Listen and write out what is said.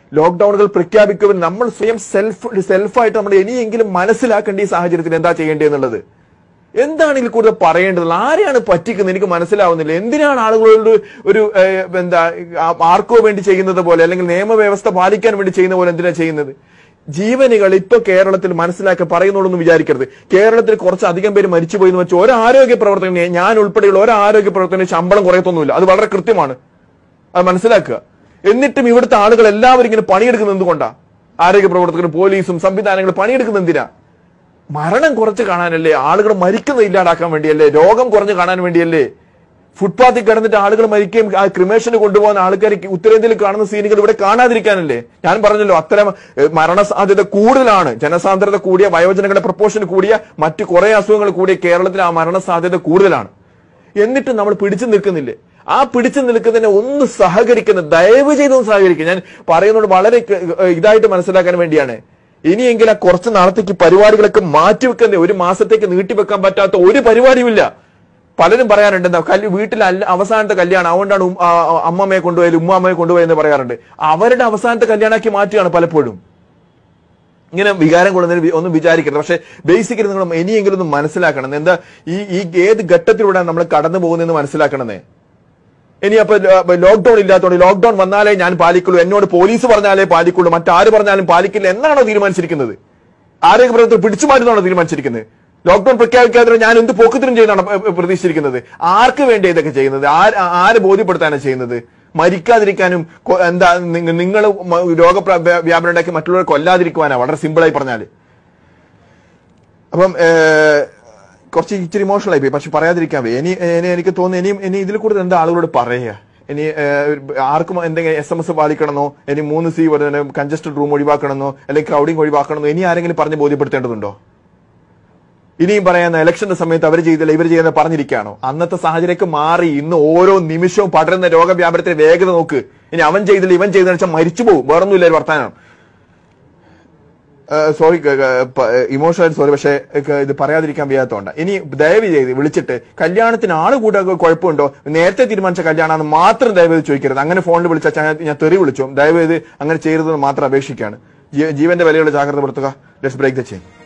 ലോക്ക്ഡൌണുകൾ പ്രഖ്യാപിക്കുമ്പോൾ നമ്മൾ സ്വയം സെൽഫ് സെൽഫായിട്ട് നമ്മൾ ഇനിയെങ്കിലും മനസ്സിലാക്കേണ്ട ഈ സാഹചര്യത്തിൽ എന്താ ചെയ്യേണ്ടതെന്നുള്ളത് എന്താണ് ഇതിൽ കൂടുതൽ പറയേണ്ടത് ആരെയാണ് പറ്റിക്കുന്നത് എനിക്ക് മനസ്സിലാവുന്നില്ല എന്തിനാണ് ആളുകളോട് ഒരു ഏഹ്, എന്താ ആ, ആർക്കോ വേണ്ടി ചെയ്യുന്നത് പോലെ അല്ലെങ്കിൽ നിയമവ്യവസ്ഥ പാലിക്കാൻ വേണ്ടി ചെയ്യുന്ന പോലെ എന്തിനാ ചെയ്യുന്നത് ജീവനുകൾ ഇപ്പൊ കേരളത്തിൽ മനസ്സിലാക്കി പറയുന്നോടൊന്നും വിചാരിക്കരുത് കേരളത്തിൽ കുറച്ച് അധികം പേര് മരിച്ചുപോയി എന്ന് വെച്ചാൽ ഒരു ആരോഗ്യ പ്രവർത്തകനെ ഞാൻ ഉൾപ്പെടെയുള്ള ഒരു ആരോഗ്യ പ്രവർത്തകന് ശമ്പളം കുറയത്തൊന്നുമില്ല അത് വളരെ കൃത്യമാണ് അത് മനസ്സിലാക്കുക എന്നിട്ടും ഇവിടുത്തെ ആളുകൾ എല്ലാവരും ഇങ്ങനെ പണിയെടുക്കുന്നത് എന്തുകൊണ്ടാ ആരോഗ്യ പ്രവർത്തകരും പോലീസും സംവിധാനങ്ങളും പണിയെടുക്കുന്നത് എന്തിനാ മരണം കുറച്ച് കാണാനല്ലേ ആളുകൾ മരിക്കുന്നത് ഇല്ലാതാക്കാൻ വേണ്ടിയല്ലേ രോഗം കുറഞ്ഞ് കാണാൻ വേണ്ടിയല്ലേ ഫുട്പാത്തിൽ കിടന്നിട്ട് ആളുകൾ മരിക്കുകയും ആ ക്രിമേഷന് കൊണ്ടുപോകുന്ന ആൾക്കാർ ഉത്തരേന്ത്യയിൽ കാണുന്ന സീനുകൾ ഇവിടെ കാണാതിരിക്കാനല്ലേ ഞാൻ പറഞ്ഞല്ലോ അത്തരം ഏഹ്, മരണസാധ്യത കൂടുതലാണ് ജനസാന്ദ്രത കൂടിയ വയോജനങ്ങളുടെ പ്രപ്പോഷൻ കൂടിയ മറ്റു കുറെ അസുഖങ്ങൾ കൂടിയ കേരളത്തിൽ ആ മരണസാധ്യത കൂടുതലാണ് എന്നിട്ട് നമ്മൾ പിടിച്ചു നിൽക്കുന്നില്ലേ ആ പിടിച്ചു നിൽക്കുന്നതിനെ ഒന്ന് സഹകരിക്കുന്ന ദയവ് ചെയ്തൊന്ന് സഹകരിക്കുക ഞാൻ പറയുന്നത് വളരെ ക- ഇതായിട്ട് മനസ്സിലാക്കാൻ വേണ്ടിയാണ് ഇനിയെങ്കിലും ആ കുറച്ച് നാളത്തേക്ക് ഈ പരിപാടികളൊക്കെ മാറ്റിവെക്കുന്ന ഒരു മാസത്തേക്ക് നീട്ടിവെക്കാൻ പറ്റാത്ത ഒരു പരിപാടിയുമില്ല പലരും പറയാറുണ്ട് എന്താ കല്ല് വീട്ടിൽ അല്ല അവസാനത്തെ കല്യാണം അതുകൊണ്ടാണ് ഉം- ആ, ആ, അമ്മമ്മയെ കൊണ്ടുപോയാലും ഉമ്മാമ്മയെ കൊണ്ടുപോയെന്ന് പറയാറുണ്ട് അവരുടെ അവസാനത്തെ കല്യാണമാക്കി മാറ്റുകയാണ് പലപ്പോഴും ഇങ്ങനെ വികാരം കൊള്ളുന്നതിന് വി- ഒന്നും വിചാരിക്കരുത് പക്ഷെ ബേസിക്കലി നിങ്ങൾ ഇനിയെങ്കിലും ഒന്ന് മനസ്സിലാക്കണം എന്താ ഈ ഈ ഏത് ഘട്ടത്തിലൂടെ നമ്മൾ കടന്നു പോകുന്നതെന്ന് മനസ്സിലാക്കണമെന്നേ ഇനി അപ്പൊ ലോക്ക്ഡൌൺ ഇല്ലാത്തതുകൊണ്ട് ലോക്ക്ഡൌൺ വന്നാലേ ഞാൻ പാലിക്കുള്ളൂ എന്നോട് പോലീസ് പറഞ്ഞാലേ പാലിക്കുള്ളൂ മറ്റാര് പറഞ്ഞാലും പാലിക്കില്ല എന്നാണോ തീരുമാനിച്ചിരിക്കുന്നത് ആരോഗ്യ പ്രവർത്തകർ പിടിച്ചു മാറ്റുന്നതാണോ തീരുമാനിച്ചിരിക്കുന്നത് ലോക്ക്ഡൌൺ പ്രഖ്യാപിക്കാതെ ഞാൻ എന്ത് പോക്കത്തിനും ചെയ്യുന്നതാണ് പ്ര- പ്രതീക്ഷിച്ചിരിക്കുന്നത് ആർക്ക് വേണ്ടി ഇതൊക്കെ ചെയ്യുന്നത് ആര് ആര് ബോധ്യപ്പെടുത്താനാണ് ചെയ്യുന്നത് മരിക്കാതിരിക്കാനും കൊ- എന്താ നിങ്ങൾ രോഗ വ്യാപനം ഉണ്ടാക്കി മറ്റുള്ളവരെ കൊല്ലാതിരിക്കുവാനാ വളരെ സിമ്പിളായി പറഞ്ഞാല് അപ്പം ഏഹ്, കുറച്ച് ഇച്ചിരി ഇമോഷണൽ ആയി പോയി പക്ഷെ പറയാതിരിക്കാൻ വയ്യ ഇനി ഇനി എനിക്ക് തോന്നുന്നു ഇനിയും ഇനി ഇതിൽ കൂടുതൽ എന്താ ആളുകളോട് പറയുക ഇനി ഏഹ്, ആർക്കും എന്തെങ്കിലും എസ് എം എസ് പാലിക്കണമെന്നോ ഇനി മൂന്ന് സി കൺജസ്റ്റഡ് റൂം ഒഴിവാക്കണമെന്നോ അല്ലെങ്കിൽ ക്രൗഡിംഗ് ഒഴിവാക്കണമെന്നോ ഇനി ആരെങ്കിലും പറഞ്ഞ് ബോധ്യപ്പെടുത്തേണ്ടതുണ്ടോ ഇനിയും പറയുന്ന ഇലക്ഷന്റെ സമയത്ത് അവർ ചെയ്തില്ല ഇവർ ചെയ്യുന്ന പറഞ്ഞിരിക്കുകയാണോ അന്നത്തെ സാഹചര്യമൊക്കെ മാറി ഇന്ന് ഓരോ നിമിഷവും പടരുന്ന രോഗവ്യാപനത്തിന്റെ വേഗത നോക്ക് ഇനി അവൻ ചെയ്തില്ല ഇവൻ ചെയ്തെന്ന് വെച്ചാൽ മരിച്ചു പോകും വേറൊന്നുമില്ല ഒരു വർത്താനം സോറി ഇമോഷണൽ സോറി പക്ഷേ ഏഹ്, ഇത് പറയാതിരിക്കാൻ വയ്യാത്തതുകൊണ്ട് ഇനി ദയവ് ചെയ്ത് വിളിച്ചിട്ട് കല്യാണത്തിന് ആള് കൂടെ കുഴപ്പമുണ്ടോ നേരത്തെ തീരുമാനിച്ച കല്യാണമാണെന്ന് മാത്രം ദയവ് ചെയ്ത് ചോദിക്കരുത് അങ്ങനെ ഫോണിൽ വിളിച്ചാൽ ഞാൻ- ഞാൻ തെറി വിളിച്ചു ദയവ് ചെയ്ത് അങ്ങനെ ചെയ്യരുതെന്ന് മാത്രം അപേക്ഷിക്കുകയാണ് ജീ- ജീവന്റെ വിലയുള്ള ജാഗ്രത പെടുത്തുക ലെറ്റ്സ് ബ്രേക്ക് ദ ചെയിൻ